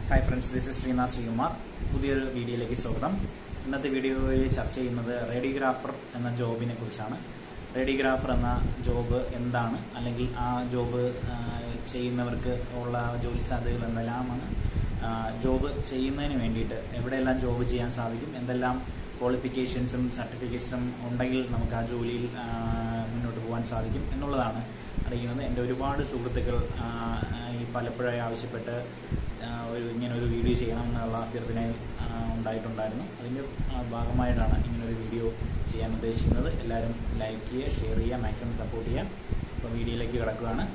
hi friends this is Sreenath Sreekumar പുതിയൊരു വീഡിയോയിലേക്ക് സ്വാഗതം ഇന്നത്തെ വീഡിയോയിൽ ചർച്ച ചെയ്യുന്നത് റേഡിയോഗ്രാഫർ എന്ന ജോബിനെ കുറിച്ചാണ് റേഡിയോഗ്രാഫർ എന്ന ജോബ് എന്താണ് അല്ലെങ്കിൽ ആ ജോബ് ആ, ചെയ്യുന്നവർക്ക് ഉള്ള ജോലി സാധ്യതകൾ എന്തെല്ലാമാണ് ആ, ജോബ് ചെയ്യുന്നതിന് വേണ്ടിയിട്ട് എവിടെയെല്ലാം ജോബ് ചെയ്യാൻ സാധിക്കും എന്തെല്ലാം ക്വാളിഫിക്കേഷൻസും സർട്ടിഫിക്കറ്റ്സും ഉണ്ടെങ്കിൽ നമുക്ക് ആ ജോലിയിൽ ആ, മുന്നോട്ട് പോകാൻ സാധിക്കും എന്നുള്ളതാണ് അറിയിക്കുന്നത് എൻ്റെ ഒരുപാട് സുഹൃത്തുക്കൾ ആ, ഈ പലപ്പോഴായി ആവശ്യപ്പെട്ട് ആ, ഒരു ഇങ്ങനെ ഒരു വീഡിയോ ചെയ്യണം എന്നുള്ള അഭ്യർത്ഥന ആ, ഉണ്ടായിട്ടുണ്ടായിരുന്നു അതിൻ്റെ ആ, ഭാഗമായിട്ടാണ് ഇങ്ങനെ ഒരു വീഡിയോ ചെയ്യാൻ ഉദ്ദേശിക്കുന്നത് എല്ലാവരും ലൈക്ക് ചെയ്യുക ഷെയർ ചെയ്യുക മാക്സിമം സപ്പോർട്ട് ചെയ്യുക അപ്പോൾ വീഡിയോയിലേക്ക് കിടക്കുകയാണ്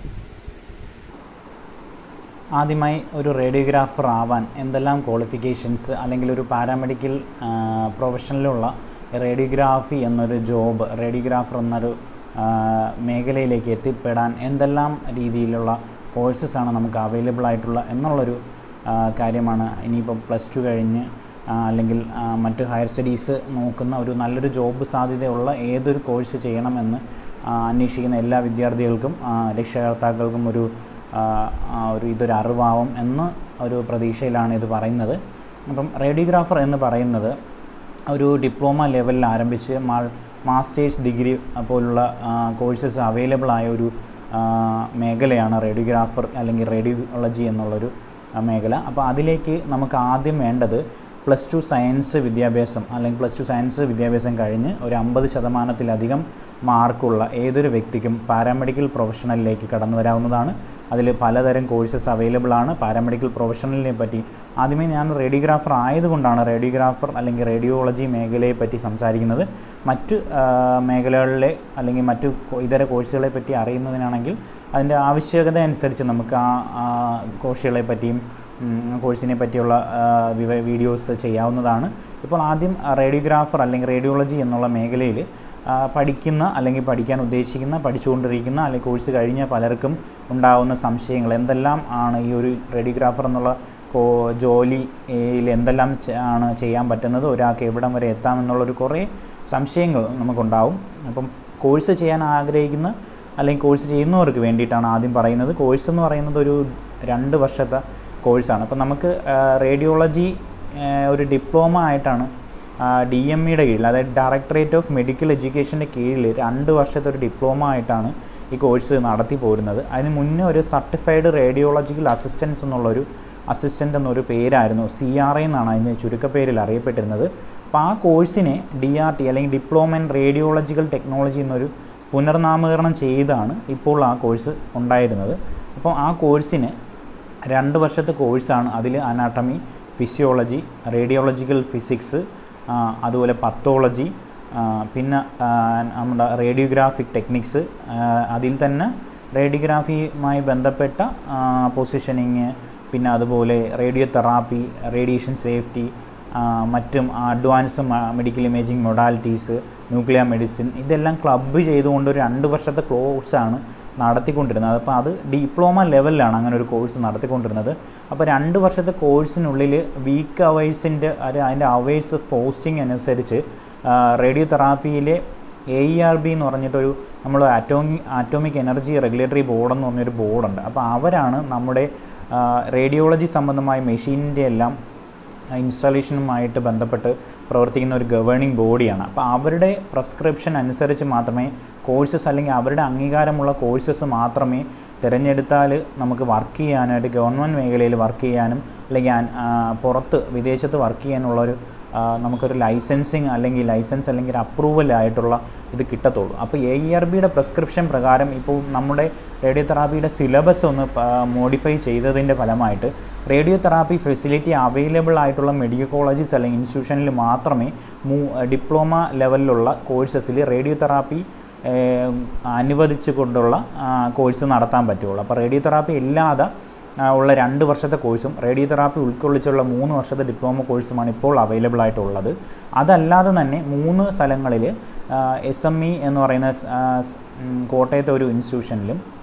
ആദ്യമായി ഒരു റേഡിയോഗ്രാഫർ ആവാൻ എന്തെല്ലാം ക്വാളിഫിക്കേഷൻസ് അല്ലെങ്കിൽ ഒരു പാരാമെഡിക്കൽ പ്രൊഫഷനിലുള്ള റേഡിയോഗ്രാഫി എന്നൊരു ജോബ് റേഡിയോഗ്രാഫർ എന്നൊരു ആ, മേഖലയിലേക്ക് എത്തിപ്പെടാൻ എന്തെല്ലാം രീതിയിലുള്ള കോഴ്സസ് ആണ് നമുക്ക് അവൈലബിൾ ആയിട്ടുള്ള എന്നുള്ളൊരു ആ, കാര്യമാണ് ഇനിയിപ്പോൾ പ്ലസ് ടു കഴിഞ്ഞ് ആ, അല്ലെങ്കിൽ ആ, മറ്റ് ഹയർ സ്റ്റഡീസ് നോക്കുന്ന ഒരു നല്ലൊരു ജോബ് സാധ്യതയുള്ള ഏതൊരു കോഴ്സ് ചെയ്യണമെന്ന് ആ, അന്വേഷിക്കുന്ന എല്ലാ വിദ്യാർത്ഥികൾക്കും ആ, രക്ഷകർത്താക്കൾക്കും ഒരു ആ, ആ, ഒരു ഇതൊരു അറിവാവും എന്ന ഒരു പ്രതീക്ഷയിലാണ് ഇത് പറയുന്നത് അപ്പം റേഡിയോഗ്രാഫർ എന്ന് പറയുന്നത് ഒരു ഡിപ്ലോമ ലെവലിൽ ആരംഭിച്ച് മാ മാസ്റ്റേഴ്സ് ഡിഗ്രി പോലുള്ള കോഴ്സസ് അവൈലബിൾ ആയ ഒരു ആ, മേഖലയാണ് റേഡിയോഗ്രാഫർ അല്ലെങ്കിൽ റേഡിയോളജി എന്നുള്ളൊരു ആ, മേഖല അപ്പോൾ അതിലേക്ക് നമുക്ക് ആദ്യം വേണ്ടത് പ്ലസ് ടു സയൻസ് വിദ്യാഭ്യാസം അല്ലെങ്കിൽ പ്ലസ് ടു സയൻസ് വിദ്യാഭ്യാസം കഴിഞ്ഞ് ഒരു അമ്പത് ശതമാനത്തിലധികം മാർക്കുള്ള ഏതൊരു വ്യക്തിക്കും പാരാമെഡിക്കൽ പ്രൊഫഷണലിലേക്ക് കടന്നു വരാവുന്നതാണ് അതിൽ പലതരം കോഴ്സസ് അവൈലബിൾ ആണ് പാരാമെഡിക്കൽ പ്രൊഫഷണലിനെ പറ്റി ആദ്യമേ ഞാൻ റേഡിയോഗ്രാഫർ ആയതുകൊണ്ടാണ് റേഡിയോഗ്രാഫർ അല്ലെങ്കിൽ റേഡിയോളജി മേഖലയെ പറ്റി സംസാരിക്കുന്നത് മറ്റ് ആ, മേഖലകളിലെ അല്ലെങ്കിൽ മറ്റു കോ- ഇതര കോഴ്സുകളെ പറ്റി അറിയുന്നതിനാണെങ്കിൽ അതിൻ്റെ ആവശ്യകത അനുസരിച്ച് നമുക്ക് ആ ആ കോഴ്സുകളെ പറ്റിയും ഉം, കോഴ്സിനെ പറ്റിയുള്ള ആ, വിവ- വീഡിയോസ് ചെയ്യാവുന്നതാണ് ഇപ്പോൾ ആദ്യം റേഡിയോഗ്രാഫർ അല്ലെങ്കിൽ റേഡിയോളജി എന്നുള്ള മേഖലയിൽ ആ, പഠിക്കുന്ന അല്ലെങ്കിൽ പഠിക്കാൻ ഉദ്ദേശിക്കുന്ന പഠിച്ചുകൊണ്ടിരിക്കുന്ന അല്ലെങ്കിൽ കോഴ്സ് കഴിഞ്ഞ പലർക്കും ഉണ്ടാകുന്ന സംശയങ്ങൾ എന്തെല്ലാം ആണ് ഈ ഒരു റേഡിയോഗ്രാഫർ എന്നുള്ള കോ ജോലിയിൽ എന്തെല്ലാം ചെ- ആണ് ചെയ്യാൻ പറ്റുന്നത് ഒരാൾക്ക് എവിടം വരെ എത്താമെന്നുള്ളൊരു കുറേ സംശയങ്ങൾ നമുക്കുണ്ടാവും അപ്പം കോഴ്സ് ചെയ്യാൻ ആഗ്രഹിക്കുന്ന അല്ലെങ്കിൽ കോഴ്സ് ചെയ്യുന്നവർക്ക് വേണ്ടിയിട്ടാണ് ആദ്യം പറയുന്നത് കോഴ്സ് എന്ന് പറയുന്നത് ഒരു രണ്ട് വർഷത്തെ കോഴ്സാണ് അപ്പം നമുക്ക് റേഡിയോളജി ഒരു ഡിപ്ലോമ ആയിട്ടാണ് ഡി എം ഇയുടെ കീഴിൽ അതായത് ഡയറക്ടറേറ്റ് ഓഫ് മെഡിക്കൽ എഡ്യൂക്കേഷൻ്റെ കീഴിൽ രണ്ട് വർഷത്തെ ഒരു ഡിപ്ലോമ ആയിട്ടാണ് ഈ കോഴ്സ് നടത്തി പോരുന്നത് അതിന് മുന്നേ ഒരു സർട്ടിഫൈഡ് റേഡിയോളജിക്കൽ അസിസ്റ്റൻസ് എന്നുള്ളൊരു അസിസ്റ്റൻ്റ് എന്നൊരു പേരായിരുന്നു സി ആർ ഐ എന്നാണ് അതിന് ചുരുക്കപ്പേരിൽ അറിയപ്പെട്ടിരുന്നത് അപ്പോൾ ആ കോഴ്സിനെ ഡി ആർ ടി അല്ലെങ്കിൽ ഡിപ്ലോമ ഇൻ റേഡിയോളജിക്കൽ ടെക്നോളജി എന്നൊരു പുനർനാമകരണം ചെയ്താണ് ഇപ്പോൾ ആ കോഴ്സ് ഉണ്ടായിരുന്നത് അപ്പോൾ ആ കോഴ്സിന് രണ്ട് വർഷത്തെ കോഴ്സാണ് അതിൽ അനാട്ടമി ഫിസിയോളജി റേഡിയോളജിക്കൽ ഫിസിക്സ് ആ, അതുപോലെ പത്തോളജി ആ, പിന്നെ ആ, നമ്മുടെ റേഡിയോഗ്രാഫിക് ടെക്നിക്സ് അതിൽ തന്നെ റേഡിയോഗ്രാഫിയുമായി ബന്ധപ്പെട്ട പൊസിഷനിങ് പിന്നെ അതുപോലെ റേഡിയോ തെറാപ്പി റേഡിയേഷൻ സേഫ്റ്റി മറ്റും advance medical imaging modalities nuclear medicine ഇതെല്ലാം ക്ലബ്ബ് ചെയ്തുകൊണ്ട് ഒരു രണ്ട് വർഷത്തെ കോഴ്സാണ് നടത്തിക്കൊണ്ടിരുന്നത് അപ്പോൾ അത് ഡിപ്ലോമ ലെവലിലാണ് അങ്ങനെ ഒരു കോഴ്സ് നടത്തിക്കൊണ്ടിരുന്നത് അപ്പോൾ രണ്ട് വർഷത്തെ കോഴ്സിനുള്ളിൽ വീക്ക് അവേഴ്സിൻ്റെ അതിൻ്റെ അവേഴ്സ് പോസ്റ്റിംഗ് അനുസരിച്ച് റേഡിയോ തെറാപ്പിയിലെ എ ഇ ആർ ബി എന്ന് പറഞ്ഞിട്ടൊരു നമ്മൾ atomic atomic energy regulatory board എന്ന് പറഞ്ഞൊരു ബോർഡുണ്ട് അപ്പോൾ അവരാണ് നമ്മുടെ റേഡിയോളജി സംബന്ധമായ മെഷീനിൻ്റെ എല്ലാം ഇൻസ്റ്റാളേഷനുമായിട്ട് ബന്ധപ്പെട്ട് പ്രവർത്തിക്കുന്ന ഒരു ഗവേണിംഗ് ബോഡിയാണ് അപ്പോൾ അവരുടെ പ്രസ്ക്രിപ്ഷൻ അനുസരിച്ച് മാത്രമേ കോഴ്സസ് അല്ലെങ്കിൽ അവരുടെ അംഗീകാരമുള്ള കോഴ്സസ് മാത്രമേ തിരഞ്ഞെടുത്താൽ നമുക്ക് വർക്ക് ചെയ്യാനായിട്ട് ഗവൺമെൻറ് മേഖലയിൽ വർക്ക് ചെയ്യാനും അല്ലെങ്കിൽ അൻ- ആ, പുറത്ത് വിദേശത്ത് വർക്ക് ചെയ്യാനുള്ളൊരു ആ, നമുക്കൊരു ലൈസൻസിങ് അല്ലെങ്കിൽ ലൈസൻസ് അല്ലെങ്കിൽ ഒരു അപ്രൂവൽ ആയിട്ടുള്ള ഇത് കിട്ടത്തുള്ളൂ അപ്പോൾ എ ഇ ആർ ബിയുടെ പ്രിസ്ക്രിപ്ഷൻ പ്രകാരം ഇപ്പോൾ നമ്മുടെ റേഡിയോ തെറാപ്പിയുടെ സിലബസ് ഒന്ന് മോഡിഫൈ ചെയ്തതിൻ്റെ ഫലമായിട്ട് റേഡിയോ തെറാപ്പി ഫെസിലിറ്റി അവൈലബിൾ ആയിട്ടുള്ള മെഡിക്കൽ കോളേജസ് അല്ലെങ്കിൽ ഇൻസ്റ്റിറ്റ്യൂഷനിൽ മാത്രമേ മൂ ഡിപ്ലോമ ലെവലിലുള്ള കോഴ്സസിൽ റേഡിയോ തെറാപ്പി ഏഹ്, അനുവദിച്ചു കൊണ്ടുള്ള കോഴ്സ് നടത്താൻ പറ്റുള്ളൂ അപ്പോൾ റേഡിയോ തെറാപ്പി ഇല്ലാതെ ആ, ഉള്ള രണ്ട് വർഷത്തെ കോഴ്സും റേഡിയോ തെറാപ്പി ഉൾക്കൊള്ളിച്ചുള്ള മൂന്ന് വർഷത്തെ ഡിപ്ലോമ കോഴ്സുമാണ് ഇപ്പോൾ അവൈലബിൾ ആയിട്ടുള്ളത് അതല്ലാതെ തന്നെ മൂന്ന് സ്ഥലങ്ങളിൽ എസ് എം ഇ എന്ന് പറയുന്ന സ്- ആ, സ്- ഉം, കോട്ടയത്തെ ഒരു ഇൻസ്റ്റിറ്റ്യൂഷനിലും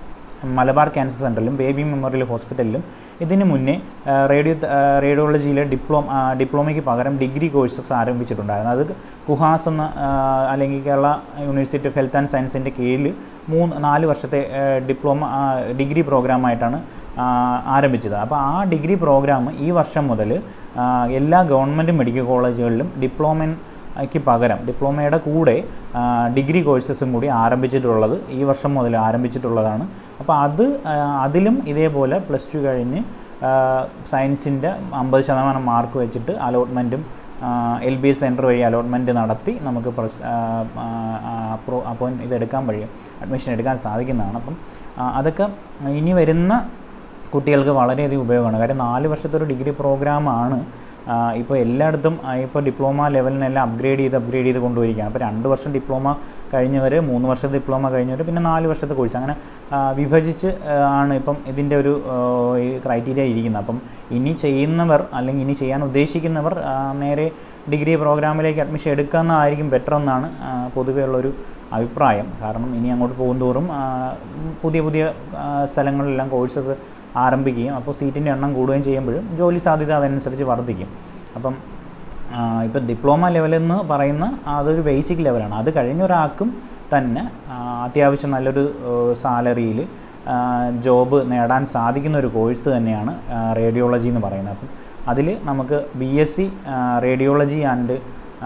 മലബാർ ക്യാൻസർ സെൻറ്ററിലും ബേബി മെമ്മോറിയൽ ഹോസ്പിറ്റലിലും ഇതിന് മുന്നേ ആ, റേഡിയോ ആ, റേഡിയോളജിയിലെ ഡിപ്ലോമ ആ, ഡിപ്ലോമയ്ക്ക് പകരം ഡിഗ്രി കോഴ്സസ് ആരംഭിച്ചിട്ടുണ്ടായിരുന്നു അത് കുഹാസ് എന്ന ആ, അല്ലെങ്കിൽ Kerala University of Health and സയൻസിൻ്റെ കീഴിൽ മൂന്ന് നാല് വർഷത്തെ ആ, ഡിപ്ലോമ ആ, ഡിഗ്രി പ്രോഗ്രാമായിട്ടാണ് ആ, ആരംഭിച്ചത് അപ്പോൾ ആ ഡിഗ്രി പ്രോഗ്രാം ഈ വർഷം മുതൽ ആ, എല്ലാ ഗവൺമെൻറ് മെഡിക്കൽ കോളേജുകളിലും ഡിപ്ലോമൻ ക്ക് പകരം ഡിപ്ലോമയുടെ കൂടെ ആ, ഡിഗ്രി കോഴ്സസും കൂടി ആരംഭിച്ചിട്ടുള്ളത് ഈ വർഷം മുതൽ ആരംഭിച്ചിട്ടുള്ളതാണ് അപ്പോൾ അത് ആ, അതിലും ഇതേപോലെ പ്ലസ് ടു കഴിഞ്ഞ് സയൻസിൻ്റെ അമ്പത് ശതമാനം മാർക്ക് വെച്ചിട്ട് അലോട്ട്മെൻറ്റും എൽ ബി എസ് സെൻറ്റർ വഴി അലോട്ട്മെൻറ്റ് നടത്തി നമുക്ക് പ്രസ് അപ്രോ അപ്പോൾ ഇതെടുക്കാൻ വഴി അഡ്മിഷൻ എടുക്കാൻ സാധിക്കുന്നതാണ് അപ്പം ആ, അതൊക്കെ ഇനി വരുന്ന കുട്ടികൾക്ക് വളരെയധികം ഉപയോഗമാണ് കാര്യം നാല് വർഷത്തെ ഒരു ഡിഗ്രി പ്രോഗ്രാമാണ് ഇപ്പോൾ എല്ലായിടത്തും ഇപ്പോൾ ഡിപ്ലോമ ലെവലിനെല്ലാം അപ്ഗ്രേഡ് ചെയ്ത് അപ്ഗ്രേഡ് ചെയ്ത് കൊണ്ടുവരികയാണ് അപ്പോൾ രണ്ട് വർഷം ഡിപ്ലോമ കഴിഞ്ഞവർ മൂന്ന് വർഷത്തെ ഡിപ്ലോമ കഴിഞ്ഞവർ പിന്നെ നാല് വർഷത്തെ കോഴ്സ് അങ്ങനെ ആ, വിഭജിച്ച് ആ, ആണ് ഇപ്പം ഇതിൻ്റെ ഒരു ആ, ഈ ക്രൈറ്റീരിയ ഇരിക്കുന്നത് അപ്പം ഇനി ചെയ്യുന്നവർ അല്ലെങ്കിൽ ഇനി ചെയ്യാൻ ഉദ്ദേശിക്കുന്നവർ ആ, നേരെ ഡിഗ്രി പ്രോഗ്രാമിലേക്ക് അഡ്മിഷൻ എടുക്കാമെന്നായിരിക്കും ബെറ്റർ എന്നാണ് ആ, പൊതുവേ ഉള്ളൊരു അഭിപ്രായം കാരണം ഇനി അങ്ങോട്ട് പോകുന്തോറും ആ, പുതിയ പുതിയ ആ, സ്ഥലങ്ങളിലെല്ലാം കോഴ്സസ് ആരംഭിക്കുകയും അപ്പോൾ സീറ്റിൻ്റെ എണ്ണം കൂടുകയും ചെയ്യുമ്പോഴും ജോലി സാധ്യത അതനുസരിച്ച് വർദ്ധിക്കും അപ്പം ഇപ്പം ഡിപ്ലോമ ലെവലെന്ന് പറയുന്ന അതൊരു ബേസിക് ലെവലാണ് അത് കഴിഞ്ഞ ഒരാൾക്കും തന്നെ ആ, അത്യാവശ്യം നല്ലൊരു സാലറിയിൽ ജോബ് നേടാൻ സാധിക്കുന്ന ഒരു കോഴ്സ് തന്നെയാണ് റേഡിയോളജി എന്ന് പറയുന്നത് അപ്പം അതിൽ നമുക്ക് B S C radiology and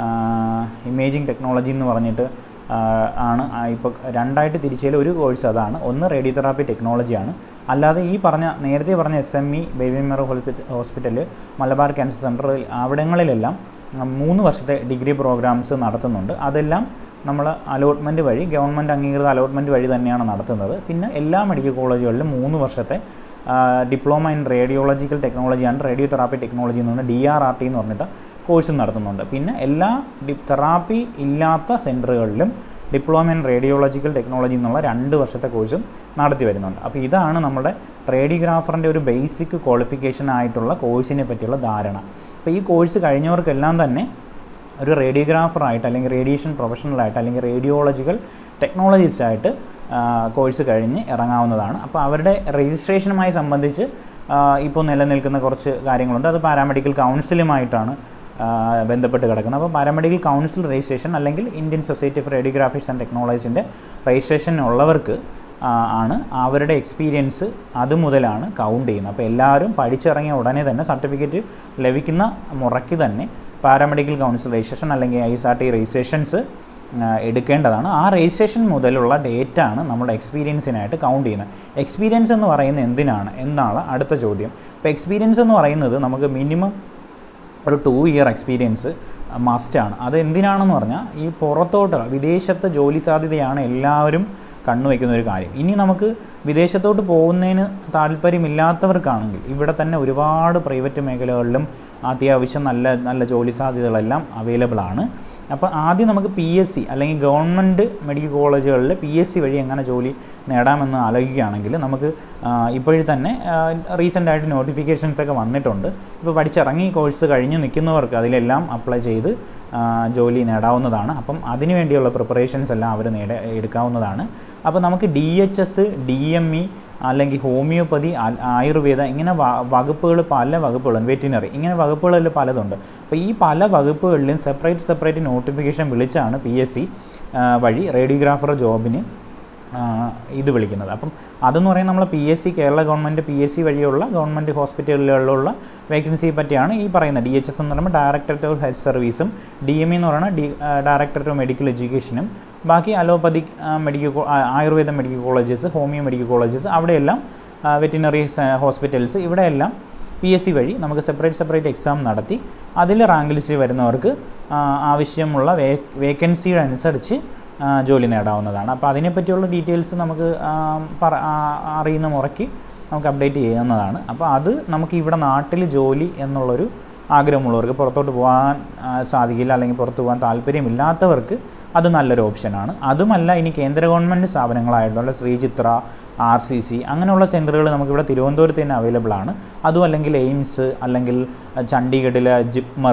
imaging technology എന്ന് പറഞ്ഞിട്ട് ആ, ആണ് ഇപ്പോൾ രണ്ടായിട്ട് തിരിച്ചതിൽ ഒരു കോഴ്സ് അതാണ് ഒന്ന് റേഡിയോ തെറാപ്പി ടെക്നോളജിയാണ് അല്ലാതെ ഈ പറഞ്ഞ നേരത്തെ പറഞ്ഞ S M E Baby Memorial hospital Malabar Cancer centre അവിടങ്ങളിലെല്ലാം ആ, മൂന്ന് വർഷത്തെ ഡിഗ്രി പ്രോഗ്രാംസ് നടത്തുന്നുണ്ട് അതെല്ലാം നമ്മൾ അലോട്ട്മെൻറ്റ് വഴി ഗവൺമെൻറ് അംഗീകൃത അലോട്ട്മെൻറ്റ് വഴി തന്നെയാണ് നടത്തുന്നത് പിന്നെ എല്ലാ മെഡിക്കൽ കോളേജുകളിലും മൂന്ന് വർഷത്തെ diploma in radiological technology and radiotherapy technology എന്ന് പറഞ്ഞ ഡി ആർ ആർ ടി എന്ന് പറഞ്ഞിട്ട് കോഴ്സ് നടത്തുന്നുണ്ട് പിന്നെ എല്ലാ ഡി തെറാപ്പി ഇല്ലാത്ത സെൻറ്ററുകളിലും ഡിപ്ലോമ ഇൻ റേഡിയോളജിക്കൽ ടെക്നോളജി എന്നുള്ള രണ്ട് വർഷത്തെ കോഴ്സും നടത്തി വരുന്നുണ്ട് അപ്പോൾ ഇതാണ് നമ്മുടെ റേഡിയോഗ്രാഫറിൻ്റെ ഒരു ബേസിക് ക്വാളിഫിക്കേഷൻ ആയിട്ടുള്ള കോഴ്സിനെ പറ്റിയുള്ള ധാരണ അപ്പോൾ ഈ കോഴ്സ് കഴിഞ്ഞവർക്കെല്ലാം തന്നെ ഒരു റേഡിയോഗ്രാഫറായിട്ട് അല്ലെങ്കിൽ റേഡിയേഷൻ പ്രൊഫഷണലായിട്ട് അല്ലെങ്കിൽ റേഡിയോളജിക്കൽ ടെക്നോളജിസ്റ്റായിട്ട് കോഴ്സ് കഴിഞ്ഞ് ഇറങ്ങാവുന്നതാണ് അപ്പോൾ അവരുടെ രജിസ്ട്രേഷനുമായി സംബന്ധിച്ച് ഇപ്പോൾ നിലനിൽക്കുന്ന കുറച്ച് കാര്യങ്ങളുണ്ട് അത് പാരാമെഡിക്കൽ കൗൺസിലുമായിട്ടാണ് ആ, ബന്ധപ്പെട്ട് കിടക്കുന്നത് അപ്പോൾ പാരാമെഡിക്കൽ കൗൺസിൽ രജിസ്ട്രേഷൻ അല്ലെങ്കിൽ Indian Society of Radiographics and ടെക്നോളജീസിൻ്റെ രജിസ്ട്രേഷൻ ഉള്ളവർക്ക് ആ, ആണ് അവരുടെ എക്സ്പീരിയൻസ് അത് മുതലാണ് കൗണ്ട് ചെയ്യുന്നത് അപ്പോൾ എല്ലാവരും പഠിച്ചിറങ്ങിയ ഉടനെ തന്നെ സർട്ടിഫിക്കറ്റ് ലഭിക്കുന്ന മുറയ്ക്ക് തന്നെ പാരാമെഡിക്കൽ കൗൺസിൽ രജിസ്ട്രേഷൻ അല്ലെങ്കിൽ I S R T registrations എടുക്കേണ്ടതാണ് ആ രജിസ്ട്രേഷൻ മുതലുള്ള ഡേറ്റ ആണ് നമ്മുടെ എക്സ്പീരിയൻസിനായിട്ട് കൗണ്ട് ചെയ്യുന്നത് എക്സ്പീരിയൻസ് എന്ന് പറയുന്നത് എന്തിനാണ് എന്നാണ് അടുത്ത ചോദ്യം ഇപ്പോൾ എക്സ്പീരിയൻസ് എന്ന് പറയുന്നത് നമുക്ക് മിനിമം ഒരു ടു ഇയർ എക്സ്പീരിയൻസ് മസ്റ്റാണ് അത് എന്തിനാണെന്ന് പറഞ്ഞാൽ ഈ പുറത്തോട്ട് വിദേശത്തെ ജോലി സാധ്യതയാണ് എല്ലാവരും കണ്ണുവയ്ക്കുന്ന ഒരു കാര്യം ഇനി നമുക്ക് വിദേശത്തോട്ട് പോകുന്നതിന് താല്പര്യമില്ലാത്തവർക്കാണെങ്കിൽ ഇവിടെ തന്നെ ഒരുപാട് പ്രൈവറ്റ് മേഖലകളിലും അത്യാവശ്യം നല്ല നല്ല ജോലി സാധ്യതകളെല്ലാം അവൈലബിൾ ആണ് അപ്പോൾ ആദ്യം നമുക്ക് പി എസ് സി അല്ലെങ്കിൽ ഗവൺമെൻറ് മെഡിക്കൽ കോളേജുകളിൽ പി എസ് സി വഴി എങ്ങനെ ജോലി നേടാമെന്ന് ആലോചിക്കുകയാണെങ്കിൽ നമുക്ക് ഇപ്പോഴും തന്നെ റീസെൻ്റ് ആയിട്ട് നോട്ടിഫിക്കേഷൻസ് ഒക്കെ വന്നിട്ടുണ്ട് ഇപ്പോൾ പഠിച്ചിറങ്ങി കോഴ്സ് കഴിഞ്ഞ് നിൽക്കുന്നവർക്ക് അതിലെല്ലാം അപ്ലൈ ചെയ്ത് ആ, ജോലി നേടാവുന്നതാണ് അപ്പം അതിനു വേണ്ടിയുള്ള പ്രിപ്പറേഷൻസ് എല്ലാം അവർ നേട എടുക്കാവുന്നതാണ് അപ്പോൾ നമുക്ക് D H S D M E അല്ലെങ്കിൽ ഹോമിയോപ്പതി ആ- ആയുർവേദ ഇങ്ങനെ വകുപ്പുകൾ പല വകുപ്പുകളും വെറ്റിനറി ഇങ്ങനെ വകുപ്പുകളിൽ പലതുണ്ട് അപ്പോൾ ഈ പല വകുപ്പുകളിലും സെപ്പറേറ്റ് സെപ്പറേറ്റ് നോട്ടിഫിക്കേഷൻ വിളിച്ചാണ് പി എസ് സി വഴി റേഡിയോഗ്രാഫർ ജോബിന് ആ, ഇത് വിളിക്കുന്നത് അപ്പം അതെന്ന് പറയുന്നത് നമ്മൾ P S C Kerala government P S C വഴിയുള്ള ഗവൺമെൻറ് ഹോസ്പിറ്റലുകളിലുള്ള വേക്കൻസിയെ പറ്റിയാണ് ഈ പറയുന്നത് ഡി എച്ച് എസ് എന്ന് പറയുമ്പോൾ ഡയറക്ടറേറ്റ് ഓഫ് ഹെൽത്ത് സർവീസും ഡി എം ഇ എന്ന് പറയുന്നത് ഡി ഡയറക്ടറേറ്റ് ഓഫ് മെഡിക്കൽ എഡ്യൂക്കേഷനും ബാക്കി അലോപ്പതിക് മെഡിക്കൽ കോ- ആ, Ayurveda medical colleges homeo medical colleges അവിടെയെല്ലാം വെറ്റിനറി ഹോസ്പിറ്റൽസ് ഇവിടെയെല്ലാം പി എസ് സി വഴി നമുക്ക് സെപ്പറേറ്റ് സെപ്പറേറ്റ് എക്സാം നടത്തി അതിൽ റാങ്ക് ലിസ്റ്റിൽ വരുന്നവർക്ക് ആ, ആവശ്യമുള്ള വേ വേക്കൻസിയുടെ അനുസരിച്ച് ആ, ജോലി നേടാവുന്നതാണ് അപ്പോൾ അതിനെപ്പറ്റിയുള്ള ഡീറ്റെയിൽസ് നമുക്ക് ആ, പറ ആ, അറിയുന്ന മുറയ്ക്ക് നമുക്ക് അപ്ഡേറ്റ് ചെയ്യുന്നതാണ് അപ്പോൾ അത് നമുക്ക് ഇവിടെ നാട്ടിൽ ജോലി എന്നുള്ളൊരു ആഗ്രഹമുള്ളവർക്ക് പുറത്തോട്ട് പോകാൻ ആ, സാധിക്കില്ല അല്ലെങ്കിൽ പുറത്ത് പോകാൻ താല്പര്യമില്ലാത്തവർക്ക് അത് നല്ലൊരു ഓപ്ഷനാണ് അതുമല്ല ഇനി കേന്ദ്ര ഗവൺമെൻറ് സ്ഥാപനങ്ങളായിട്ടുള്ള ശ്രീചിത്ര ആർ സി സി അങ്ങനെയുള്ള സെൻറ്ററുകൾ നമുക്കിവിടെ തിരുവനന്തപുരത്ത് തന്നെ അവൈലബിൾ ആണ് അതും അല്ലെങ്കിൽ എയിംസ് അല്ലെങ്കിൽ ചണ്ഡീഗഡിലെ ജിപ്മർ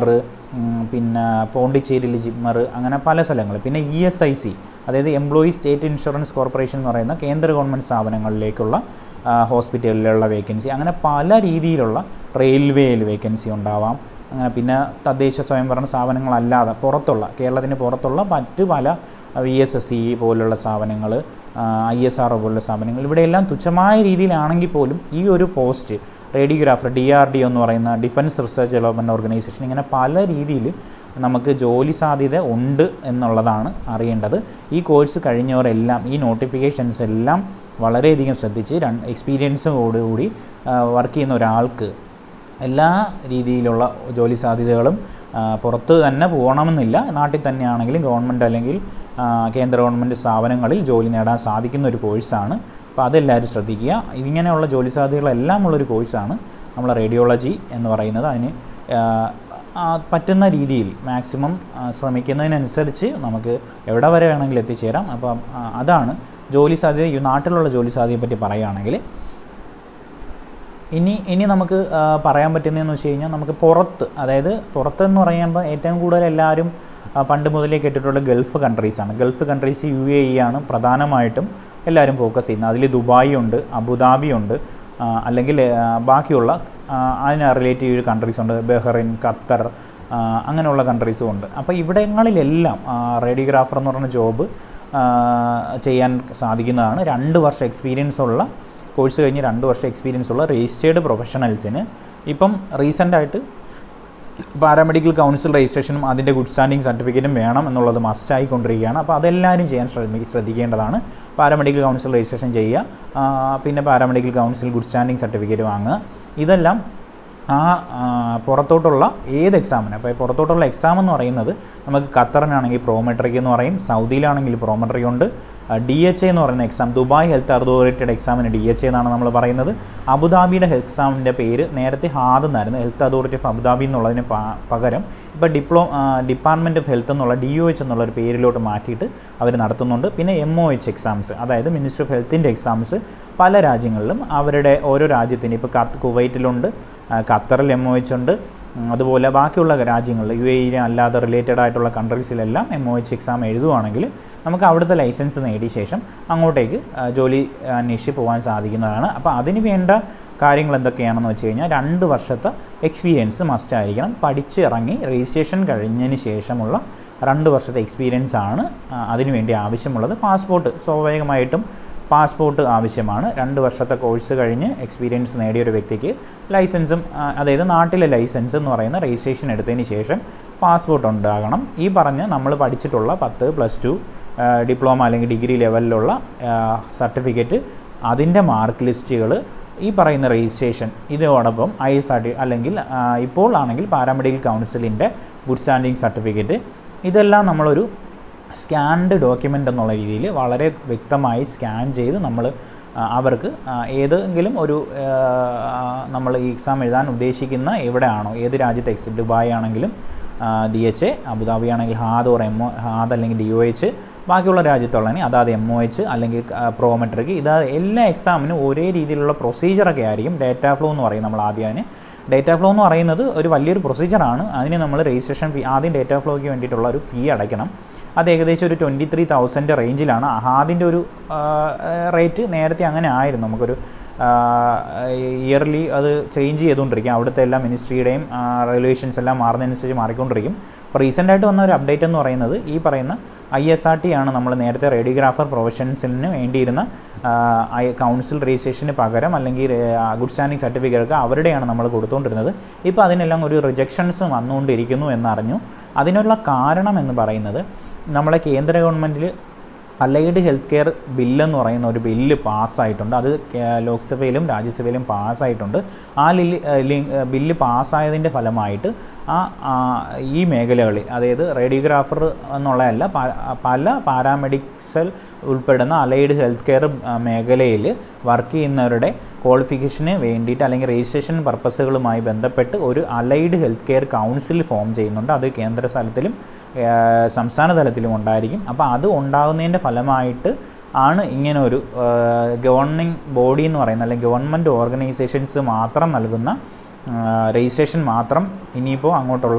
ഉം, പിന്നെ പോണ്ടിച്ചേരിയിൽ ജിമ്മർ അങ്ങനെ പല സ്ഥലങ്ങൾ പിന്നെ ഇ എസ് ഐ സി അതായത് എംപ്ലോയി സ്റ്റേറ്റ് ഇൻഷുറൻസ് കോർപ്പറേഷൻ എന്ന് പറയുന്ന കേന്ദ്ര ഗവൺമെൻറ് സ്ഥാപനങ്ങളിലേക്കുള്ള ആ, ഹോസ്പിറ്റലിലുള്ള വേക്കൻസി അങ്ങനെ പല രീതിയിലുള്ള റെയിൽവേയിൽ വേക്കൻസി ഉണ്ടാവാം അങ്ങനെ പിന്നെ തദ്ദേശ സ്വയംഭരണ സ്ഥാപനങ്ങളല്ലാതെ പുറത്തുള്ള കേരളത്തിന് പുറത്തുള്ള മറ്റ് പല വി എസ് എസ് സി പോലുള്ള സ്ഥാപനങ്ങൾ ഐ എസ് ആർ ഒ പോലുള്ള സ്ഥാപനങ്ങൾ ഇവിടെയെല്ലാം തുച്ഛമായ രീതിയിലാണെങ്കിൽ പോലും ഈ ഒരു post radiographer D R D എന്ന് പറയുന്ന ഡിഫൻസ് റിസർച്ച് ഡെവലപ്മെൻറ്റ് ഓർഗനൈസേഷൻ ഇങ്ങനെ പല രീതിയിൽ നമുക്ക് ജോലി സാധ്യത ഉണ്ട് എന്നുള്ളതാണ് അറിയേണ്ടത് ഈ കോഴ്സ് കഴിഞ്ഞവരെല്ലാം ഈ നോട്ടിഫിക്കേഷൻസ് എല്ലാം വളരെയധികം ശ്രദ്ധിച്ച് രണ്ട് എക്സ്പീരിയൻസോടുകൂടി വർക്ക് ചെയ്യുന്ന ഒരാൾക്ക് എല്ലാ രീതിയിലുള്ള ജോലി സാധ്യതകളും ആ, പുറത്ത് തന്നെ പോകണമെന്നില്ല നാട്ടിൽ തന്നെയാണെങ്കിലും ഗവൺമെൻറ് അല്ലെങ്കിൽ ആ, കേന്ദ്ര ഗവൺമെൻറ് സ്ഥാപനങ്ങളിൽ ജോലി നേടാൻ സാധിക്കുന്ന ഒരു കോഴ്സാണ് അപ്പോൾ അതെല്ലാവരും ശ്രദ്ധിക്കുക ഇങ്ങനെയുള്ള ജോലി സാധ്യതകളെല്ലാം ഉള്ളൊരു കോഴ്സാണ് നമ്മൾ റേഡിയോളജി എന്ന് പറയുന്നത് അതിന് ആ, ആ, പറ്റുന്ന രീതിയിൽ മാക്സിമം ആ, ശ്രമിക്കുന്നതിനനുസരിച്ച് നമുക്ക് എവിടെ വരെ വേണമെങ്കിലും എത്തിച്ചേരാം അപ്പം ആ, അതാണ് ജോലി സാധ്യത ഈ നാട്ടിലുള്ള ജോലി സാധ്യതയെ പറ്റി പറയുകയാണെങ്കിൽ ഇനി ഇനി നമുക്ക് ആ, പറയാൻ പറ്റുന്നതെന്ന് വെച്ച് കഴിഞ്ഞാൽ നമുക്ക് പുറത്ത് അതായത് പുറത്തെന്ന് പറയുമ്പോൾ ഏറ്റവും കൂടുതൽ എല്ലാവരും ആ, പണ്ട് മുതലേ കേട്ടിട്ടുള്ള ഗൾഫ് കൺട്രീസാണ് Gulf countries U A E ആണ് പ്രധാനമായിട്ടും എല്ലാവരും ഫോക്കസ് ചെയ്യുന്നത് അതിൽ ദുബായ് ഉണ്ട് അബുദാബി ഉണ്ട് ആ, അല്ലെങ്കിൽ ആ, ബാക്കിയുള്ള ആ, അതിന് റിലേറ്റ് ചെയ്ത കൺട്രീസ് ഉണ്ട് ബഹ്റിൻ ഖത്തർ ആ, അങ്ങനെയുള്ള കൺട്രീസും ഉണ്ട് അപ്പോൾ ഇവിടങ്ങളിലെല്ലാം റേഡിയോഗ്രാഫർ എന്ന് പറയുന്ന ജോബ് ചെയ്യാൻ സാധിക്കുന്നതാണ് രണ്ട് വർഷം എക്സ്പീരിയൻസ് ഉള്ള കോഴ്സ് കഴിഞ്ഞ് രണ്ട് വർഷം എക്സ്പീരിയൻസ് ഉള്ള രജിസ്റ്റേർഡ് പ്രൊഫഷണൽസിന് ഇപ്പം റീസെൻ്റായിട്ട് പാരാമെഡിക്കൽ കൗൺസിൽ രജിസ്ട്രേഷനും അതിൻ്റെ ഗുഡ് സ്റ്റാൻഡിംഗ് സർട്ടിഫിക്കറ്റും വേണം എന്നുള്ളത് മസ്റ്റ് ആയിക്കൊണ്ടിരിക്കുകയാണ് അപ്പോൾ അതെല്ലാവരും ചെയ്യാൻ ശ്രമി ശ്രദ്ധിക്കേണ്ടതാണ് പാരാമെഡിക്കൽ കൗൺസിൽ രജിസ്ട്രേഷൻ ചെയ്യുക ആ, പിന്നെ paramedical council good standing certificate വാങ്ങുക ഇതെല്ലാം ആ ആ, പുറത്തോട്ടുള്ള ഏത് എക്സാമിന് അപ്പോൾ പുറത്തോട്ടുള്ള എക്സാം എന്ന് പറയുന്നത് നമുക്ക് ഖത്തറിനാണെങ്കിൽ പ്രോമെട്രിക് എന്ന് പറയും സൗദിയിലാണെങ്കിൽ പ്രോമെട്രിക് ഉണ്ട് ഡി എച്ച് എന്ന് പറയുന്ന എക്സാം ദുബായ് ഹെൽത്ത് അതോറിറ്റിയുടെ എക്സാമിന് ഡി എച്ച് എന്നാണ് നമ്മൾ പറയുന്നത് അബുദാബിയുടെ എക്സാമിൻ്റെ പേര് നേരത്തെ ഹാദ് എന്നായിരുന്നു ഹെൽത്ത് അതോറിറ്റി ഓഫ് അബുദാബി എന്നുള്ളതിന് പ- പകരം ഇപ്പോൾ ഡിപ്ലോ ഡിപ്പാർട്ട്മെൻറ്റ് ഓഫ് ഹെൽത്ത് എന്നുള്ള ഡി ഒ എച്ച് എന്നുള്ള ഒരു പേരിലോട്ട് മാറ്റിയിട്ട് അവർ നടത്തുന്നുണ്ട് പിന്നെ എം ഒ എച്ച് എക്സാംസ് അതായത് മിനിസ്റ്റർ ഓഫ് ഹെൽത്തിൻ്റെ എക്സാംസ് പല രാജ്യങ്ങളിലും അവരുടെ ഓരോ രാജ്യത്തിന് ഇപ്പോൾ കത്ത് കുവൈറ്റിലുണ്ട് ആ, ഖത്തറിൽ എം ഒ എച്ച് ഉണ്ട് ഉം, അതുപോലെ ബാക്കിയുള്ള രാജ്യങ്ങളിൽ യു എ ഇ അല്ലാതെ റിലേറ്റഡ് ആയിട്ടുള്ള കൺട്രീസിലെല്ലാം എം ഒ എച്ച് എക്സാം എഴുതുവാണെങ്കിൽ നമുക്ക് അവിടുത്തെ ലൈസൻസ് നേടിയ ശേഷം അങ്ങോട്ടേക്ക് ആ, ജോലി അന്വേഷിച്ച് പോകാൻ സാധിക്കുന്നതാണ് അപ്പോൾ അതിന് വേണ്ട കാര്യങ്ങൾ എന്തൊക്കെയാണെന്ന് വെച്ച് കഴിഞ്ഞാൽ രണ്ട് വർഷത്തെ എക്സ്പീരിയൻസ് മസ്റ്റ് ആയിരിക്കണം പഠിച്ച് ഇറങ്ങി രജിസ്ട്രേഷൻ കഴിഞ്ഞതിന് ശേഷമുള്ള രണ്ട് വർഷത്തെ എക്സ്പീരിയൻസ് ആണ് ആ, അതിനുവേണ്ടി ആവശ്യമുള്ളത് പാസ്പോർട്ട് സ്വാഭാവികമായിട്ടും പാസ്പോർട്ട് ആവശ്യമാണ് രണ്ട് വർഷത്തെ കോഴ്സ് കഴിഞ്ഞ് എക്സ്പീരിയൻസ് നേടിയ ഒരു വ്യക്തിക്ക് ലൈസൻസും ആ, അതായത് നാട്ടിലെ ലൈസൻസ് എന്ന് പറയുന്ന രജിസ്ട്രേഷൻ എടുത്തതിന് ശേഷം പാസ്പോർട്ട് ഉണ്ടാകണം ഈ പറഞ്ഞ് നമ്മൾ പഠിച്ചിട്ടുള്ള പത്ത് പ്ലസ് ടു ഡിപ്ലോമ അല്ലെങ്കിൽ ഡിഗ്രി ലെവലിലുള്ള സർട്ടിഫിക്കറ്റ് അതിൻ്റെ മാർക്ക് ലിസ്റ്റുകൾ ഈ പറയുന്ന രജിസ്ട്രേഷൻ ഇതോടൊപ്പം ഐ എസ് ആർ ടി അല്ലെങ്കിൽ ആ, ഇപ്പോൾ ആണെങ്കിൽ പാരാമെഡിക്കൽ കൗൺസിലിൻ്റെ ഗുഡ് സ്റ്റാൻഡിംഗ് സർട്ടിഫിക്കറ്റ് ഇതെല്ലാം നമ്മളൊരു സ്കാൻഡ് ഡോക്യുമെൻ്റ് എന്നുള്ള രീതിയിൽ വളരെ വ്യക്തമായി സ്കാൻ ചെയ്ത് നമ്മൾ ആ, അവർക്ക് ആ, ഏതെങ്കിലും ഒരു നമ്മൾ ഈ എക്സാം എഴുതാൻ ഉദ്ദേശിക്കുന്ന എവിടെയാണോ ഏത് രാജ്യത്തെ എക്സ് ദുബായ് ആണെങ്കിലും ഡി എച്ച് എ അബുദാബി ആണെങ്കിൽ HAAD or M O H അല്ലെങ്കിൽ ഡി ഒ എച്ച് ബാക്കിയുള്ള രാജ്യത്തുള്ളതിന് അതായത് എം ഒ എച്ച് അല്ലെങ്കിൽ പ്രോമെട്രിക് ഇതാ എല്ലാ എക്സാമിനും ഒരേ രീതിയിലുള്ള പ്രൊസീജിയറൊക്കെ ആയിരിക്കും ഡേറ്റ ഫ്ലോ എന്ന് പറയും നമ്മൾ ആദ്യം അതിന് ഡേറ്റ ഫ്ലോ എന്ന് പറയുന്നത് ഒരു വലിയൊരു പ്രൊസീജിയറാണ് അതിന് നമ്മൾ രജിസ്ട്രേഷൻ ഫീ ആദ്യം ഡേറ്റ ഫ്ലോയ്ക്ക് വേണ്ടിയിട്ടുള്ള ഒരു ഫീ അടയ്ക്കണം അത് ഏകദേശം ഒരു ട്വൻറ്റി ത്രീ തൗസൻഡ് റേഞ്ചിലാണ് അതിൻ്റെ ഒരു റേറ്റ് നേരത്തെ അങ്ങനെ ആയിരുന്നു നമുക്കൊരു ഇയർലി അത് ചേഞ്ച് ചെയ്തുകൊണ്ടിരിക്കും അവിടുത്തെ എല്ലാ മിനിസ്ട്രിയുടെയും റെഗുലേഷൻസ് എല്ലാം മാറുന്നതനുസരിച്ച് മാറിക്കൊണ്ടിരിക്കും അപ്പോൾ റീസെൻ്റ് ആയിട്ട് വന്ന ഒരു അപ്ഡേറ്റ് എന്ന് പറയുന്നത് ഈ പറയുന്ന ഐ എസ് ആർ ടി ആണ് നമ്മൾ നേരത്തെ റേഡിയോഗ്രാഫർ പ്രൊഫഷൻസിന് വേണ്ടിയിരുന്ന ആ, ഐ- കൗൺസിൽ രജിസ്ട്രേഷന് പകരം അല്ലെങ്കിൽ ഗുഡ് സ്റ്റാൻഡിംഗ് സർട്ടിഫിക്കറ്റ് അവരുടെയാണ് നമ്മൾ കൊടുത്തുകൊണ്ടിരുന്നത് ഇപ്പോൾ അതിനെല്ലാം ഒരു റിജക്ഷൻസ് വന്നുകൊണ്ടിരിക്കുന്നു എന്നറിഞ്ഞു അതിനുള്ള കാരണം എന്ന് പറയുന്നത് നമ്മളെ കേന്ദ്ര ഗവൺമെൻറ്റിൽ അലൈഡ് ഹെൽത്ത് കെയർ ബില്ലെന്ന് പറയുന്ന ഒരു ബില്ല് പാസ്സായിട്ടുണ്ട് അത് കേ- ലോക്സഭയിലും രാജ്യസഭയിലും പാസ്സായിട്ടുണ്ട് ആ ലില്ലി ബില്ല് പാസ്സായതിൻ്റെ ഫലമായിട്ട് ആ ആ, ഈ മേഖലകളിൽ അതായത് റേഡിയോഗ്രാഫർ എന്നുള്ളതല്ല പ- പല പാരാമെഡിക്സൽ ഉൾപ്പെടുന്ന അലൈഡ് ഹെൽത്ത് കെയർ മേഖലയിൽ വർക്ക് ചെയ്യുന്നവരുടെ ക്വാളിഫിക്കേഷന് വേണ്ടിയിട്ട് അല്ലെങ്കിൽ രജിസ്ട്രേഷൻ പർപ്പസുകളുമായി ബന്ധപ്പെട്ട് ഒരു allied health care council form ചെയ്യുന്നുണ്ട് അത് കേന്ദ്ര തലത്തിലും ഏഹ്, സംസ്ഥാന തലത്തിലും ഉണ്ടായിരിക്കും അപ്പോൾ അത് ഉണ്ടാകുന്നതിൻ്റെ ഫലമായിട്ട് ആണ് ഇങ്ങനെ ഒരു ഗവൺമെൻറ് ബോഡി എന്ന് പറയുന്ന അല്ലെങ്കിൽ ഗവൺമെൻറ് ഓർഗനൈസേഷൻസ് മാത്രം നൽകുന്ന രജിസ്ട്രേഷൻ മാത്രം ഇനിയിപ്പോൾ അങ്ങോട്ടുള്ള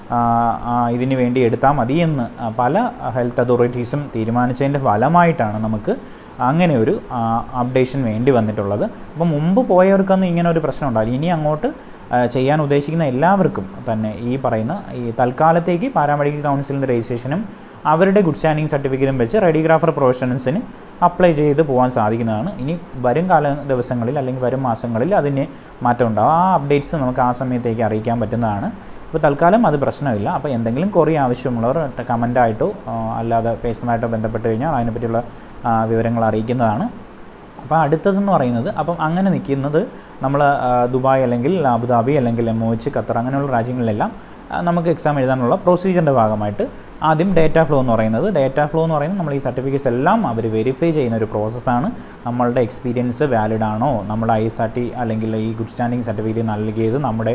ആ, ആ, ഇതിന് വേണ്ടി എടുത്താൽ മതി എന്ന് ആ, പല ഹെൽത്ത് അതോറിറ്റീസും തീരുമാനിച്ചതിൻ്റെ ഫലമായിട്ടാണ് നമുക്ക് അങ്ങനെ ഒരു അപ്ഡേഷൻ വേണ്ടി വന്നിട്ടുള്ളത് അപ്പോൾ മുമ്പ് പോയവർക്കൊന്നും ഇങ്ങനെ ഒരു പ്രശ്നം ഉണ്ടാവില്ല ഇനി അങ്ങോട്ട് ആ, ചെയ്യാൻ ഉദ്ദേശിക്കുന്ന എല്ലാവർക്കും തന്നെ ഈ പറയുന്ന ഈ തൽക്കാലത്തേക്ക് പാരാമെഡിക്കൽ കൗൺസിലിൻ്റെ രജിസ്ട്രേഷനും അവരുടെ ഗുഡ് സ്റ്റാൻഡിങ് സർട്ടിഫിക്കറ്റും വെച്ച് റെഡിഗ്രാഫർ പ്രൊഫഷണൽസിന് അപ്ലൈ ചെയ്ത് പോകാൻ സാധിക്കുന്നതാണ് ഇനി വരും കാല ദിവസങ്ങളിൽ അല്ലെങ്കിൽ വരും മാസങ്ങളിൽ അതിന് മാറ്റം ഉണ്ടാവും ആ അപ്ഡേറ്റ്സ് നമുക്ക് ആ സമയത്തേക്ക് അറിയിക്കാൻ പറ്റുന്നതാണ് അപ്പോൾ തൽക്കാലം അത് പ്രശ്നമില്ല അപ്പോൾ എന്തെങ്കിലും കുറേ ആവശ്യമുള്ളവർ കമൻ്റായിട്ടോ അല്ലാതെ പേഴ്സണലായിട്ടോ ബന്ധപ്പെട്ട് കഴിഞ്ഞാൽ അതിനെപ്പറ്റിയുള്ള ആ, വിവരങ്ങൾ അറിയിക്കുന്നതാണ് അപ്പോൾ അടുത്തതെന്ന് പറയുന്നത് അപ്പം അങ്ങനെ നിൽക്കുന്നത് നമ്മൾ ദുബായ് അല്ലെങ്കിൽ അബുദാബി അല്ലെങ്കിൽ എം ഒ എച്ച് ഖത്തർ അങ്ങനെയുള്ള രാജ്യങ്ങളിലെല്ലാം ആ, നമുക്ക് എക്സാം എഴുതാനുള്ള പ്രൊസീജിയറിൻ്റെ ഭാഗമായിട്ട് ആദ്യം ഡേറ്റ ഫ്ലോ എന്ന് പറയുന്നത് ഡേറ്റ ഫ്ലോ എന്ന് പറയുന്നത് നമ്മൾ ഈ സർട്ടിഫിക്കറ്റ്സ് എല്ലാം അവർ വെരിഫൈ ചെയ്യുന്ന ഒരു പ്രോസസ്സാണ് നമ്മളുടെ എക്സ്പീരിയൻസ് വാലിഡ് ആണോ നമ്മുടെ ഐ എസ് ആർ ടി അല്ലെങ്കിൽ ഈ ഗുഡ് സ്റ്റാൻഡിങ് സർട്ടിഫിക്കറ്റ് നൽകിയത് നമ്മുടെ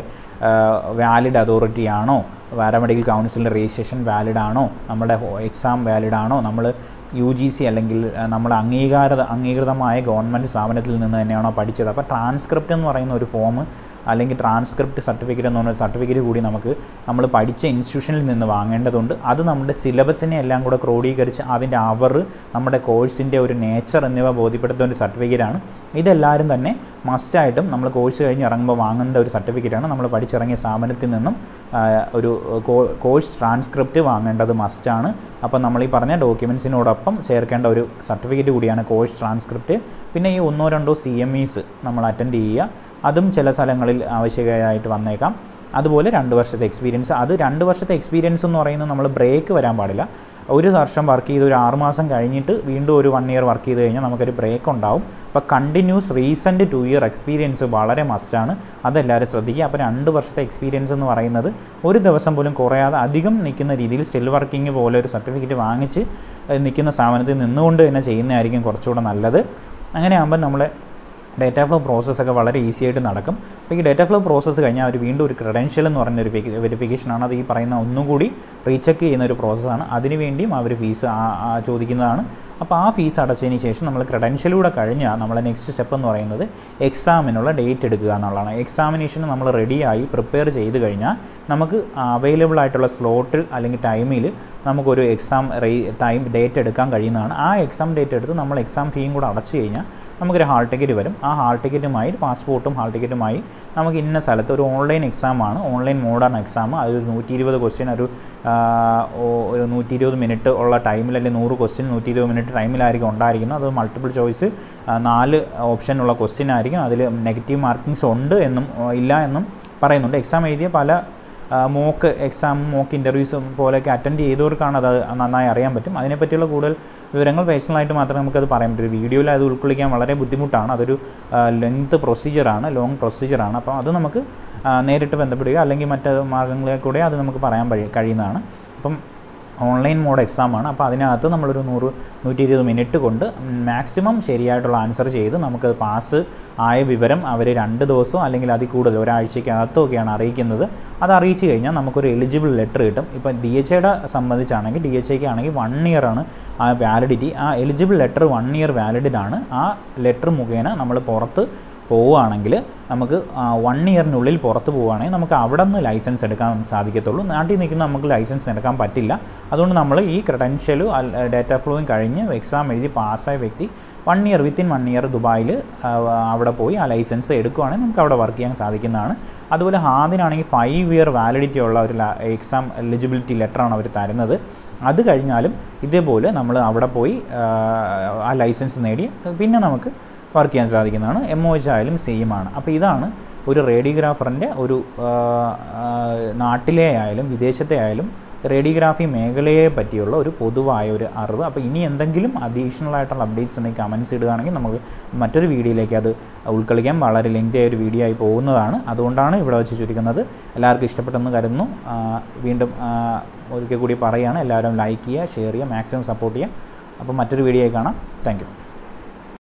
വാലിഡ് അതോറിറ്റി ആണോ പാരാമെഡിക്കൽ കൗൺസിലിൻ്റെ രജിസ്ട്രേഷൻ വാലിഡ് ആണോ നമ്മുടെ എക്സാം വാലിഡ് ആണോ നമ്മൾ യു ജി സി അല്ലെങ്കിൽ അഹ്, നമ്മുടെ അംഗീകാര അംഗീകൃതമായ ഗവൺമെൻറ് സ്ഥാപനത്തിൽ നിന്ന് തന്നെയാണോ പഠിച്ചത് അപ്പോൾ ട്രാൻസ്ക്രിപ്റ്റ് എന്ന് പറയുന്ന ഒരു ഫോം അല്ലെങ്കിൽ ട്രാൻസ്ക്രിപ്റ്റ് സർട്ടിഫിക്കറ്റ് എന്ന് പറഞ്ഞ സർട്ടിഫിക്കറ്റ് കൂടി നമുക്ക് നമ്മൾ പഠിച്ച ഇൻസ്റ്റിറ്റ്യൂഷനിൽ നിന്ന് വാങ്ങേണ്ടതുണ്ട് അത് നമ്മുടെ സിലബസിനെ എല്ലാം കൂടെ ക്രോഡീകരിച്ച് അതിൻ്റെ അവർ നമ്മുടെ കോഴ്സിൻ്റെ ഒരു നേച്ചർ എന്നിവ ബോധ്യപ്പെടുത്തുന്ന ഒരു സർട്ടിഫിക്കറ്റാണ് ഇതെല്ലാവരും തന്നെ മസ്റ്റായിട്ടും നമ്മൾ കോഴ്സ് കഴിഞ്ഞ് ഇറങ്ങുമ്പോൾ വാങ്ങേണ്ട ഒരു സർട്ടിഫിക്കറ്റാണ് നമ്മൾ പഠിച്ചിറങ്ങിയ സ്ഥാപനത്തിൽ നിന്നും ആ, ഒരു കോ- കോഴ്സ് ട്രാൻസ്ക്രിപ്റ്റ് വാങ്ങേണ്ടത് മസ്റ്റാണ് അപ്പോൾ നമ്മൾ ഈ പറഞ്ഞ ഡോക്യുമെൻസിനോടൊപ്പം ചേർക്കേണ്ട ഒരു സർട്ടിഫിക്കറ്റ് കൂടിയാണ് കോഴ്സ് ട്രാൻസ്ക്രിപ്റ്റ് പിന്നെ ഈ ഒന്നോ രണ്ടോ സി എം ഇസ് നമ്മൾ അറ്റൻഡ് ചെയ്യുക അതും ചില സ്ഥലങ്ങളിൽ ആവശ്യകമായിട്ട് വന്നേക്കാം അതുപോലെ രണ്ട് വർഷത്തെ എക്സ്പീരിയൻസ് അത് രണ്ട് വർഷത്തെ എക്സ്പീരിയൻസ് എന്ന് പറയുന്നത് നമ്മൾ ബ്രേക്ക് വരാൻ പാടില്ല ഒരു വർഷം വർക്ക് ചെയ്ത് ഒരു ആറ് മാസം കഴിഞ്ഞിട്ട് വീണ്ടും ഒരു വൺ ഇയർ വർക്ക് ചെയ്ത് കഴിഞ്ഞാൽ നമുക്കൊരു ബ്രേക്ക് ഉണ്ടാവും അപ്പോൾ continuous recent two year experience വളരെ മസ്റ്റാണ് അതെല്ലാവരും ശ്രദ്ധിക്കുക അപ്പോൾ രണ്ട് വർഷത്തെ എക്സ്പീരിയൻസ് എന്ന് പറയുന്നത് ഒരു ദിവസം പോലും കുറയാതെ അധികം നിൽക്കുന്ന രീതിയിൽ സ്റ്റിൽ വർക്കിംഗ് പോലെ ഒരു സർട്ടിഫിക്കറ്റ് വാങ്ങിച്ച് ഏഹ്, നിൽക്കുന്ന സ്ഥാപനത്തിൽ നിന്നുകൊണ്ട് തന്നെ ചെയ്യുന്നതായിരിക്കും കുറച്ചുകൂടെ നല്ലത് അങ്ങനെയാകുമ്പോൾ നമ്മളെ ഡേറ്റ ഫ്ലോ പ്രോസസ്സൊക്കെ വളരെ ഈസി ആയിട്ട് നടക്കും അപ്പോൾ ഈ ഡേറ്റ ഫ്ലോ പ്രോസസ്സ് കഴിഞ്ഞാൽ അവർ വീണ്ടും ഒരു ക്രെഡൻഷ്യൽ എന്ന് പറഞ്ഞ ഒരു വെരിഫിക്കേഷനാണ് അത് ഈ പറയുന്ന ഒന്നുകൂടി റീചെക്ക് ചെയ്യുന്ന ഒരു പ്രോസസ്സാണ് അതിനു വേണ്ടിയും അവർ ഫീസ് ചോദിക്കുന്നതാണ് അപ്പോൾ ആ ഫീസ് അടച്ചതിന് ശേഷം നമ്മൾ ക്രെഡൻഷ്യലൂടെ കഴിഞ്ഞാൽ നമ്മളെ നെക്സ്റ്റ് സ്റ്റെപ്പ് എന്ന് പറയുന്നത് എക്സാമിനുള്ള ഡേറ്റ് എടുക്കുക എന്നുള്ളതാണ് എക്സാമിനേഷന് നമ്മൾ റെഡിയായി പ്രിപ്പയർ ചെയ്ത് കഴിഞ്ഞാൽ നമുക്ക് അവൈലബിൾ ആയിട്ടുള്ള സ്ലോട്ടിൽ അല്ലെങ്കിൽ ടൈമിൽ നമുക്കൊരു എക്സാം ടൈം ഡേറ്റ് എടുക്കാൻ കഴിയുന്നതാണ് ആ എക്സാം ഡേറ്റ് എടുത്ത് നമ്മൾ എക്സാം ഫീയും കൂടെ അടച്ചു കഴിഞ്ഞാൽ നമുക്കൊരു ഹാൾ ടിക്കറ്റ് വരും ആ ഹാൾ ടിക്കറ്റുമായി പാസ്പോർട്ടും ഹാൾ ടിക്കറ്റുമായി നമുക്ക് ഇന്ന സ്ഥലത്ത് ഒരു ഓൺലൈൻ എക്സാമാണ് ഓൺലൈൻ മോഡാണ് എക്സാം അതൊരു നൂറ്റി ഇരുപത് ക്വസ്റ്റ്യൻ ഒരു ആ, ഓ- ഒരു നൂറ്റി ഇരുപത് മിനിറ്റ് ഉള്ള ടൈമിൽ അല്ലെങ്കിൽ നൂറ് ക്വസ്റ്റ്യൻ നൂറ്റി ഇരുപത് മിനിറ്റ് ടൈമിലായിരിക്കും ഉണ്ടായിരിക്കുന്നത് അത് മൾട്ടിപ്പിൾ ചോയ്സ് നാല് ഓപ്ഷനുള്ള ക്വസ്റ്റ്യൻ ആയിരിക്കും അതിൽ നെഗറ്റീവ് മാർക്കിങ്സ് ഉണ്ട് എന്നും ഓ, ഇല്ല എന്നും പറയുന്നുണ്ട് എക്സാം എഴുതിയ പല മോക്ക് എക്സാം മോക്ക് ഇൻ്റർവ്യൂസും പോലെയൊക്കെ അറ്റൻഡ് ചെയ്തവർക്കാണ് അത് നന്നായി അറിയാൻ പറ്റും അതിനെപ്പറ്റിയുള്ള കൂടുതൽ വിവരങ്ങൾ പേഴ്സണലായിട്ട് മാത്രമേ നമുക്കത് പറയാൻ പറ്റൂ വീഡിയോയിൽ അത് ഉൾക്കൊള്ളിക്കാൻ വളരെ ബുദ്ധിമുട്ടാണ് അതൊരു ലെങ്ത് പ്രൊസീജിയറാണ് ലോങ് പ്രൊസീജിയറാണ് അപ്പോൾ അത് നമുക്ക് ആ, നേരിട്ട് ബന്ധപ്പെടുക അല്ലെങ്കിൽ മറ്റ് മാർഗ്ഗങ്ങളിൽ കൂടെ അത് നമുക്ക് പറയാൻ കഴി- കഴിയുന്നതാണ് അപ്പം ഓൺലൈൻ മോഡ് എക്സാമാണ് അപ്പോൾ അതിനകത്ത് നമ്മളൊരു നൂറ് നൂറ്റി ഇരുപത് മിനിറ്റ് കൊണ്ട് മാക്സിമം ശരിയായിട്ടുള്ള ആൻസർ ചെയ്ത് നമുക്ക് പാസ് ആയ വിവരം അവർ രണ്ട് ദിവസമോ അല്ലെങ്കിൽ അതിൽ കൂടുതൽ ഒരാഴ്ചയ്ക്കകത്തൊക്കെയാണ് അറിയിക്കുന്നത് അത് അറിയിച്ചു കഴിഞ്ഞാൽ നമുക്കൊരു എലിജിബിൾ ലെറ്റർ കിട്ടും ഇപ്പോൾ ഡി എച്ച് ഐയുടെ സംബന്ധിച്ചാണെങ്കിൽ ഡി എച്ച് ഐക്ക് ആണെങ്കിൽ വൺ ഇയർ ആണ് ആ വാലിഡിറ്റി ആ eligible letter one year valid ആണ് ആ ലെറ്റർ മുഖേന നമ്മൾ പുറത്ത് പോവുകയാണെങ്കിൽ നമുക്ക് വൺ ഇയറിനുള്ളിൽ പുറത്ത് പോവുകയാണെങ്കിൽ നമുക്ക് അവിടെ നിന്ന് ലൈസൻസ് എടുക്കാൻ സാധിക്കത്തുള്ളൂ നാട്ടിൽ നിൽക്കുന്ന നമുക്ക് ലൈസൻസ് എടുക്കാൻ പറ്റില്ല അതുകൊണ്ട് നമ്മൾ ഈ ക്രെഡൻഷ്യലും ഡേറ്റ ഫ്ലോയും കഴിഞ്ഞ് എക്സാം എഴുതി പാസ്സായ വ്യക്തി one year within one year ദുബായിൽ അവിടെ പോയി ആ ലൈസൻസ് എടുക്കുകയാണെങ്കിൽ നമുക്ക് അവിടെ വർക്ക് ചെയ്യാൻ സാധിക്കുന്നതാണ് അതുപോലെ ഹാദിനാണെങ്കിൽ ഫൈവ് ഇയർ വാലിഡിറ്റി ഉള്ള ഒരു എക്സാം എലിജിബിലിറ്റി ലെറ്ററാണ് അവർ തരുന്നത് അത് കഴിഞ്ഞാലും ഇതേപോലെ നമ്മൾ അവിടെ പോയി ആ, ആ ലൈസൻസ് നേടി പിന്നെ നമുക്ക് വർക്ക് ചെയ്യാൻ സാധിക്കുന്നതാണ് എം ഒ എച്ച് ആയാലും സെയിം ആണ് അപ്പോൾ ഇതാണ് ഒരു റേഡിയോഗ്രാഫറിൻ്റെ ഒരു ആ, ആ, നാട്ടിലെ ആയാലും വിദേശത്തെ ആയാലും റേഡിയോഗ്രാഫി മേഖലയെ പറ്റിയുള്ള ഒരു പൊതുവായ ഒരു അറിവ് അപ്പോൾ ഇനി എന്തെങ്കിലും അഡീഷണൽ ആയിട്ടുള്ള അപ്ഡേറ്റ്സ് ഉണ്ടെങ്കിൽ കമൻസ് ഇടുകയാണെങ്കിൽ നമുക്ക് മറ്റൊരു വീഡിയോയിലേക്ക് അത് ഉൾക്കൊള്ളിക്കാൻ വളരെ ലെങ്തി ആയ ഒരു വീഡിയോ ആയി പോകുന്നതാണ് അതുകൊണ്ടാണ് ഇവിടെ വെച്ച് ചുരുക്കുന്നത് എല്ലാവർക്കും ഇഷ്ടപ്പെട്ടെന്ന് കരുതുന്നു ആ, വീണ്ടും ആ, ഒരിക്കൽ കൂടി പറയുകയാണ് എല്ലാവരും ലൈക്ക് ചെയ്യുക ഷെയർ ചെയ്യുക മാക്സിമം സപ്പോർട്ട് ചെയ്യുക അപ്പോൾ മറ്റൊരു വീഡിയോ ആയി കാണാം താങ്ക്